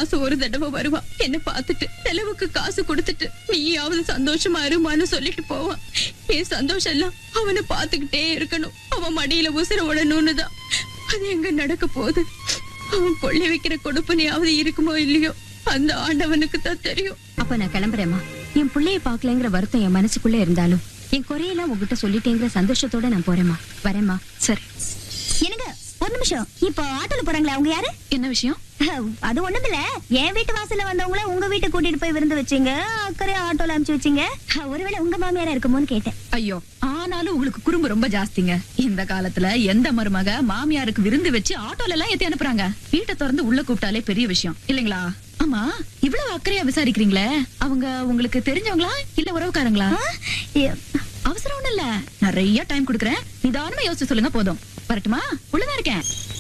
மாசம் ஒரு தடவை வருவான் என்ன பார்த்துட்டு செலவுக்கு காசு கொடுத்துட்டு நீயாவது சந்தோஷமா இருமான்னு சொல்லிட்டு போவான் என் சந்தோஷம் எல்லாம் அவனை பார்த்துக்கிட்டே இருக்கணும் அவன் மடியில உசிர விடணும்னு தான் அது எங்க நடக்க போகுது அவன் கொள்ளை வைக்கிற கொடுப்பனையாவது இருக்குமோ இல்லையோ அந்த ஆண்டவனுக்கு தான் தெரியும் அப்ப நான் கிளம்புறேம்மா என் பிள்ளைய பாக்கலங்கிற வருத்தம் என் மனசுக்குள்ள இருந்தாலும் என் குறையெல்லாம் உங்ககிட்ட சொல்லிட்டேங்கிற சந்தோஷத்தோட நான் போறேம்மா வரேம்மா சரி என்னங்க ஒரு நிமிஷம் இப்போ ஆட்டோல போறாங்களே அவங்க யாரு என்ன விஷயம் அது ஒண்ணுமில்ல என் வீட்டு வாசல்ல வந்தவங்கள உங்க வீட்டுக்கு கூட்டிட்டு போய் விருந்து வச்சீங்க அக்கறை ஆட்டோல அனுப்பிச்சு வச்சீங்க ஒருவேளை உங்க மாமியாரா இருக்குமோன்னு கேட்டேன் ஐயோ ஆனாலும் உங்களுக்கு குறும்பு ரொம்ப ஜாஸ்திங்க இந்த காலத்துல எந்த மருமக மாமியாருக்கு விருந்து வச்சு ஆட்டோல எல்லாம் ஏத்தி அனுப்புறாங்க வீட்டை திறந்து உள்ள கூப்பிட்டாலே பெரிய விஷயம் இல்லைங்களா ஆமா இவ்வளவு அக்கறையா விசாரிக்கிறீங்களே அவங்க உங்களுக்கு தெரிஞ்சவங்களா இல்ல உறவுக்காரங்களா ஏ- அவசரம் ஒண்ணு இல்ல நிறைய டைம் கொடுக்கறேன் நிதானமா யோசிச்சு சொல்லுங்க போதும் வரட்டுமா உள்ளதான் இருக்கேன்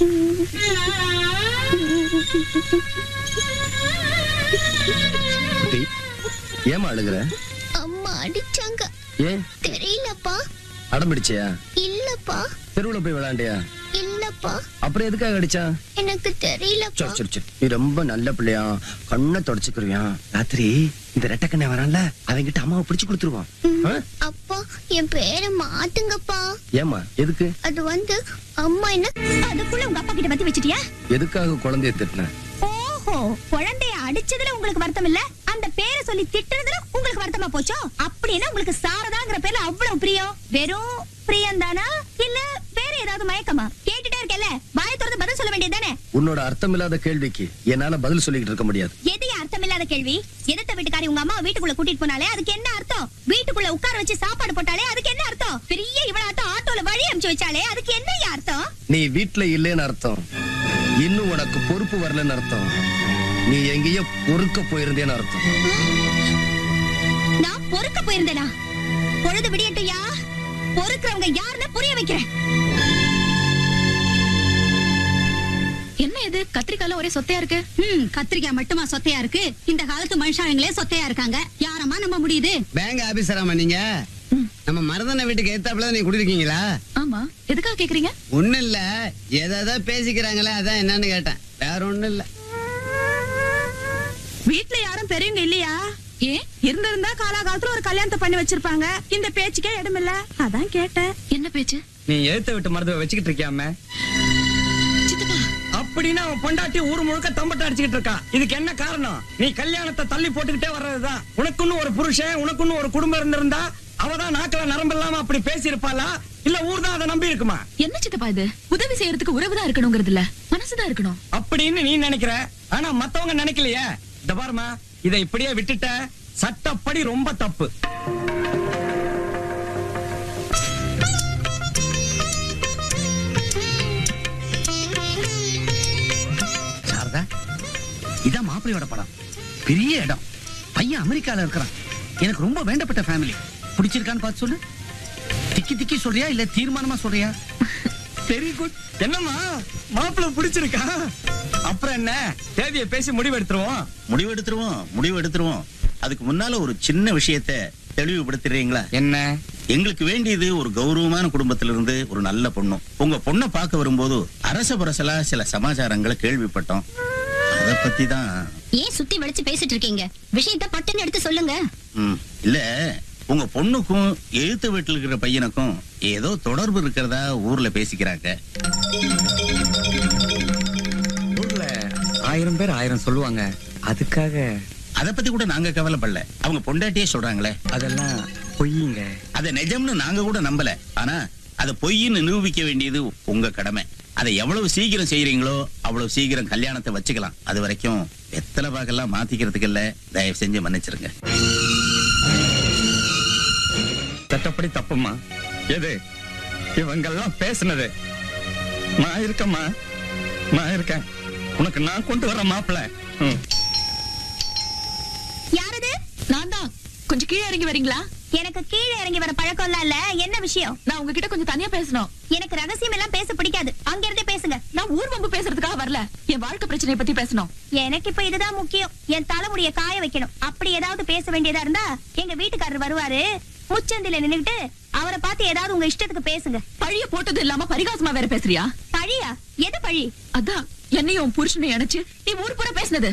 குட்டி ஏமா அழுகுற அம்மா அடிச்சாங்க ஏன் தெரியலப்பா அடம் பிடிச்சியா இல்லப்பா தெருவுல போய் விளையாண்டியா இல்லப்பா அப்புறம் எதுக்காக அடிச்சா எனக்கு தெரியலப்பா சரி சரி சரி நீ ரொம்ப நல்ல பிள்ளையா கண்ணை தொடச்சுக்கிறியா ராத்திரி இந்த ரெட்டக்கண்ணை வரான்ல அவங்கிட்ட அம்மாவை பிடிச்சு கொடுத்துருவான் ஆ? அப்பா என் பேரை மாத்துங்கப்பா ஏம்மா எதுக்கு அது வந்து அம்மா என்ன அதுக்குள்ள உங்க அப்பா கிட்ட பத்தி வச்சிட்டியா எதுக்காக குழந்தைய திட்டின ஓஹோ குழந்தைய அடிச்சதுல உங்களுக்கு வருத்தம் இல்ல அந்த பேரை சொல்லி திட்டுறதுல உங்களுக்கு வருத்தமா போச்சோ அப்படின்னா உங்களுக்கு சாரதாங்கிற பேர்ல அவ்வளவு பிரியம் வெறும் பிரியம் தானா இல்ல வேற ஏதாவது மயக்கமா கேட்டுட்டே இருக்கல வாய திறந்து பதில் சொல்ல வேண்டியதானே உன்னோட அர்த்தமில்லாத கேள்விக்கு என்னால பதில் சொல்லிக்கிட்டு இருக்க முடியாது எது அர்த்தமில்லாத கேள்வி எதிர்த்த வீட்டுக்காரி உங்க அம்மா வீட்டுக்குள்ள கூட்டிட்டு போனாலே அதுக்கு என்ன அர்த்தம் வீட்டுக்குள்ள உட்கார வச்சு சாப்பாடு போட்டாலே அதுக்கு என்ன அர்த்தம் பெரிய இவளாட்டம் ஆட்டோல வழி அனுப்பிச்சு வச்சாலே அதுக்கு என்ன அர்த்தம் நீ வீட்ல இல்லைன்னு அர்த்தம் இன்னும் உனக்கு பொறுப்பு வரலன்னு அர்த்தம் நீ எங்கேயோ பொறுக்க போயிருந்தேன்னு அர்த்தம் நான் பொறுக்க போயிருந்தேனா பொழுது விடியட்டுயா பொறுக்கிறவங்க யாருன்னு புரிய வைக்கிறேன் என்ன இது கத்திரிக்கால ஒரே சொத்தையா இருக்கு ம் கத்திரிக்காய் மட்டுமா சொத்தையா இருக்கு இந்த காலத்து மனுஷாங்களே சொத்தையா இருக்காங்க யாரம்மா நம்ப முடியுது பேங்க் ஆபீசராமா நீங்க நம்ம மருதனை வீட்டுக்கு ஏத்தாப்புல நீங்க குடிருக்கீங்களா ஆமா எதுக்காக கேக்குறீங்க ஒண்ணும் இல்ல ஏதாவது பேசிக்கிறாங்களே அதான் என்னன்னு கேட்டேன் வேற ஒண்ணும் இல்ல வீட்ல யாரும் பெரியவங்க இல்லையா ஏன் இருந்திருந்தா காலாகாலத்துல ஒரு கல்யாணத்தை பண்ணி வச்சிருப்பாங்க இந்த பேச்சுக்கே இடம் இல்ல அதான் கேட்டேன் என்ன பேச்சு நீ எழுத்த விட்டு மருத்துவ வச்சுக்கிட்டு இருக்கியாம சித்தப்பா அப்படின்னு அவன் பொண்டாட்டி ஊர் முழுக்க தம்பட்ட அடிச்சுக்கிட்டு இருக்கான் இதுக்கு என்ன காரணம் நீ கல்யாணத்தை தள்ளி போட்டுக்கிட்டே வர்றதுதான் உனக்குன்னு ஒரு புருஷன் உனக்குன்னு ஒரு குடும்பம் இருந்திருந்தா அவதான் நாக்கில நரம்பு இல்லாம அப்படி பேசி இருப்பாளா இல்ல ஊர் தான் அதை நம்பி இருக்குமா என்ன சித்தப்பா இது உதவி செய்யறதுக்கு உறவுதான் இருக்கணுங்கிறது இல்ல மனசுதான் இருக்கணும் அப்படின்னு நீ நினைக்கிற ஆனா மத்தவங்க நினைக்கலையே இந்த பாருமா இதை இப்படியே விட்டுட்ட சட்டப்படி ரொம்ப தப்பு சாரதா இதான் மாப்பிள்ளையோட படம் பெரிய இடம் பையன் அமெரிக்கால இருக்கிறான் எனக்கு ரொம்ப வேண்டப்பட்ட ஃபேமிலி பிடிச்சிருக்கான்னு பார்த்து சொல்லு திக்கி திக்கி சொல்றியா இல்ல தீர்மானமா சொல்றியா வெரி குட் என்னம்மா மாப்பிள்ள பிடிச்சிருக்கா அப்புறம் என்ன தேதியை பேசி முடிவு எடுத்துருவோம் முடிவு எடுத்துருவோம் முடிவு எடுத்துருவோம் அதுக்கு முன்னால ஒரு சின்ன விஷயத்தை தெளிவுபடுத்துறீங்களா என்ன எங்களுக்கு வேண்டியது ஒரு கௌரவமான குடும்பத்திலிருந்து ஒரு நல்ல பொண்ணு உங்க பொண்ணை பார்க்க வரும்போது அரச புரசலா சில சமாச்சாரங்களை கேள்விப்பட்டோம் அத பத்தி தான் ஏன் சுத்தி வளைச்சு பேசிட்டு இருக்கீங்க விஷயத்த பட்டுன்னு எடுத்து சொல்லுங்க ம், இல்ல உங்க பொண்ணுக்கும் எழுத்து வீட்டில் இருக்கிற பையனுக்கும் ஏதோ தொடர்பு இருக்கிறதா ஊர்ல பேசிக்கிறாங்க ஊர்ல ஆயிரம் பேர் ஆயிரம் சொல்லுவாங்க அதுக்காக அத பத்தி கூட நாங்க கவலைப்படல அவங்க பொண்டாட்டியே சொல்றாங்களே அதெல்லாம் பொய்யுங்க அத நிஜம்னு நாங்க கூட நம்பல ஆனா அத பொய்ன்னு நிரூபிக்க வேண்டியது உங்க கடமை அதை எவ்வளவு சீக்கிரம் செய்யறீங்களோ அவ்வளவு சீக்கிரம் கல்யாணத்தை வச்சுக்கலாம் அது வரைக்கும் வெத்தலை பாக்கெல்லாம் மாத்திக்கிறதுக்கு இல்ல தயவு செஞ்சு மன்னிச்சிருங்க சட்டப்படி தப்புமா எது இவங்கெல்லாம் பேசுனது நான் இருக்கம்மா நான் இருக்கேன் உனக்கு நான் கொண்டு வர மாப்பிள்ள யாரது நான் தான் கொஞ்சம் கீழே இறங்கி வரீங்களா எனக்கு கீழே இறங்கி வர பழக்கம் இல்ல என்ன விஷயம் நான் உங்ககிட்ட கொஞ்சம் தனியா பேசணும் எனக்கு ரகசியம் எல்லாம் பேச பிடிக்காது அங்க இருந்தே பேசுங்க நான் ஊர் வம்பு பேசுறதுக்காக வரல என் வாழ்க்கை பிரச்சனையை பத்தி பேசணும் எனக்கு இப்ப இதுதான் முக்கியம் என் தலைமுடிய காய வைக்கணும் அப்படி ஏதாவது பேச வேண்டியதா இருந்தா எங்க வீட்டுக்காரர் வருவாரு முச்சந்தில நின்னுகிட்டு அவரை பார்த்து ஏதாவது உங்க இஷ்டத்துக்கு பேசுங்க பழிய போட்டது இல்லாம பரிகாசமா வேற பேசுறியா பழியா எது பழி அதான் என்னையும் உன் புருஷனை இணைச்சு நீ ஊர் பூரா பேசுனது